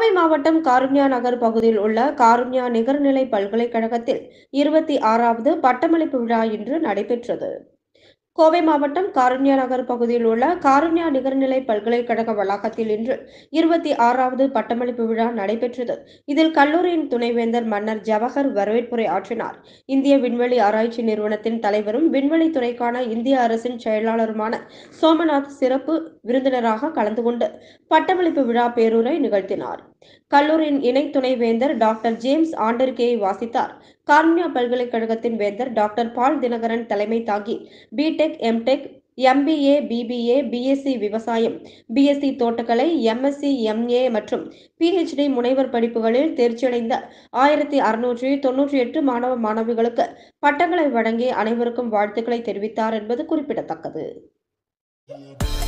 கோவை மாவட்டம் காருண்யா நகர் பகுதியில் உள்ள காருண்யா நிகர்நிலை பல்கலைக்கழகத்தில் இருபத்தி ஆறாவது பட்டமளிப்பு விழா இன்று நடைபெற்றது கோவை மாவட்டம் காருண்யா நகர் பகுதியில் உள்ள காருண்யா நிகர்நிலை பல்கலைக்கழக வளாகத்தில் இன்று இருபத்தி ஆறாவது பட்டமளிப்பு விழா நடைபெற்றது இதில் கல்லூரியின் துணைவேந்தர் மன்னர் ஜவஹர் வரவேற்புரை ஆற்றினார் இந்திய விண்வெளி ஆராய்ச்சி நிறுவனத்தின் தலைவரும் விண்வெளி துறைக்கான இந்திய அரசின் செயலாளருமான சோமநாத் சிறப்பு விருந்தினராக கலந்து கொண்டு பட்டமளிப்பு விழா பேருரை நிகழ்த்தினார் கல்லூரியின் இணை துணைவேந்தர் டாக்டர் ஜேம்ஸ் ஆண்டர்கேயை வாசித்தார் காருண்யா பல்கலைக்கழகத்தின் வேந்தர் டாக்டர் பால் தினகரன் தலைமை தாங்கி BTech MTech MBA BBA BSc விவசாயம் பிஎஸ்சி தோட்டக்கலை எம்எஸ்சி எம்ஏ மற்றும் பிஹெச்டி முனைவர் படிப்புகளில் தேர்ச்சியடைந்த ஆயிரத்தி அறுநூற்றி தொன்னூற்றி எட்டு மாணவ மாணவிகளுக்கு பட்டங்களை வழங்கி அனைவருக்கும் வாழ்த்துக்களை தெரிவித்தார் என்பது குறிப்பிடத்தக்கது